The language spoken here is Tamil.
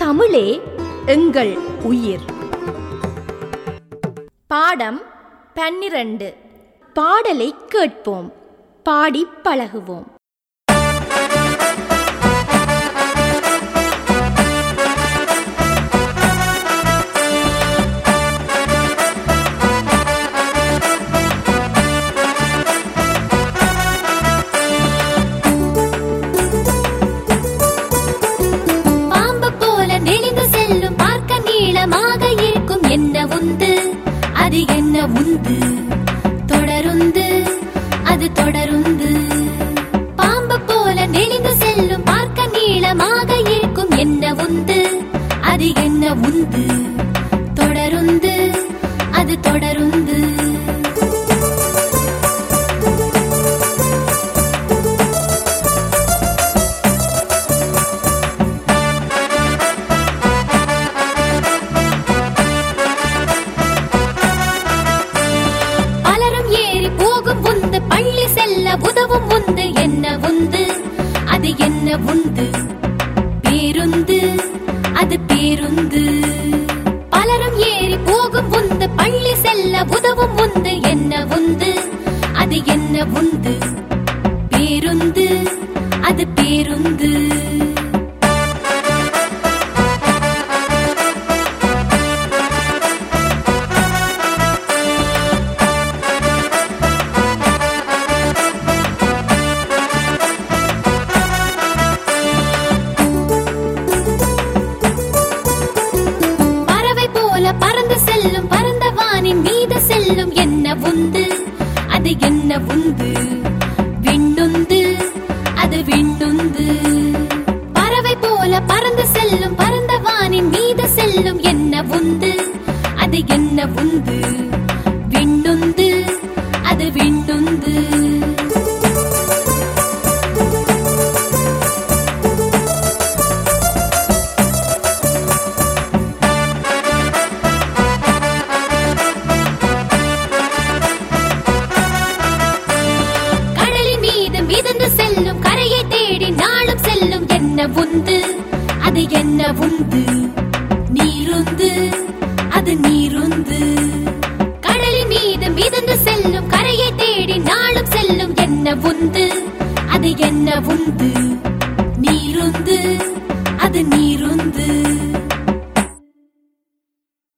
தமிழே எங்கள் உயிர் பாடம் பன்னிரண்டு பாடலை கேட்போம் பாடி பழகுவோம் பாம்பு போல நெளிந்து செல்லும் பார்க்க நீளமாக இருக்கும் என்ன உந்து அது என்ன உந்து தொடருந்து அது தொடருந்து பாம்பு போல நெளிந்து செல்லும் பார்க்க நீளமாக இருக்கும் என்ன உந்து அது என்ன உந்து தொடருந்து அது தொடருந்து பலரும் ஏறி போகும் உந்து பள்ளி செல்ல உதவும் உந்து என்ன உந்து அது என்ன உந்து பேருந்து அது பேருந்து பலரும் ஏறி போகும் உந்து பள்ளி செல்ல உதவும் உந்து என்ன உந்து அது என்ன உந்து பேருந்து அது பேருந்து பறவை போல பறந்து செல்லும் பறந்த வானின் மீது செல்லும் என்ன உந்து அது என்ன உந்து விண்ணுந்து அது விண்ணுந்து பறவை போல பறந்து செல்லும் பறந்த வானின் மீது செல்லும் என்ன உந்து அது என்ன உந்து விண்ணுந்து அது விண்ணுந்து கடலின் மீது மிதந்து செல்லும் கரையை தேடி நாளும் செல்லும் என்ன உந்து அது என்ன உந்து நீருந்து அது நீருந்து கடலின் மீது மிதந்து செல்லும் கரையை தேடி நாளும் செல்லும் என்ன உந்து அது என்ன உந்து